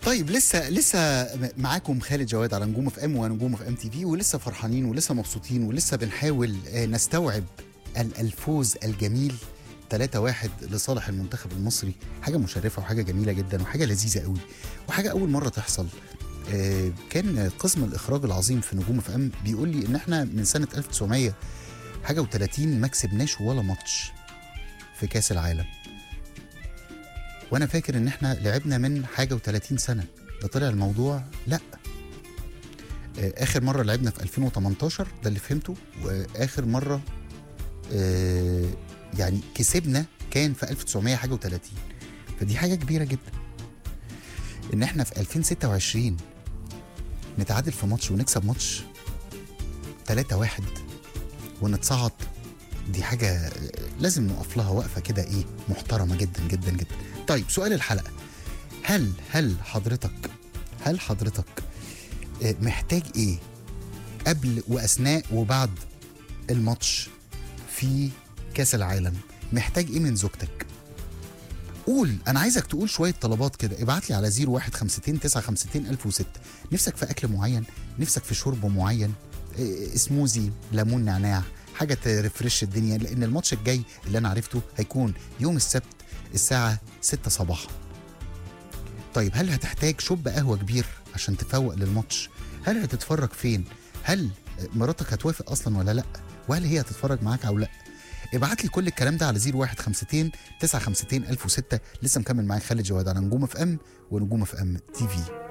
طيب لسه لسه معاكم خالد جواد على نجوم اف ام ونجوم اف ام تي في ولسه فرحانين ولسه مبسوطين ولسه بنحاول آه، نستوعب ال- الفوز الجميل 3-1 لصالح المنتخب المصري حاجه مشرفه وحاجه جميله جدا وحاجه لذيذه قوي وحاجه اول مره تحصل آه، كان قسم الاخراج العظيم في نجوم اف ام بيقول لي ان احنا من سنه 1900 حاجه و30 ما كسبناش ولا ماتش في كاس العالم وانا فاكر ان احنا لعبنا من حاجه و30 سنه ده طلع الموضوع لا آه، اخر مره لعبنا في 2018 ده اللي فهمته واخر مره آه، يعني كسبنا كان في 1900 حاجه و30 فدي حاجه كبيره جدا ان احنا في 2026 نتعادل في ماتش ونكسب ماتش 3 1 ونتصعد دي حاجه آه، لازم نقف لها وقفه كده ايه محترمه جدا جدا جدا طيب سؤال الحلقه هل هل حضرتك هل حضرتك آه، محتاج ايه قبل واثناء وبعد الماتش في كاس العالم محتاج ايه من زوجتك قول انا عايزك تقول شويه طلبات كده ابعت لي على 0152 952 1006 نفسك في اكل معين نفسك في شرب معين إيه، سموزي ليمون نعناع حاجه ترفرش الدنيا لان الماتش الجاي اللي انا عرفته هيكون يوم السبت الساعه 6 صباحا طيب هل هتحتاج شوب قهوه كبير عشان تفوق للماتش هل هتتفرج فين هل مراتك هتوافق اصلا ولا لا وهل هي هتتفرج معاك او لا ابعت لي كل الكلام ده على 0152 952 1006 لسه مكمل معاك خالد جواد على نجوم اف ام ونجوم اف ام تي في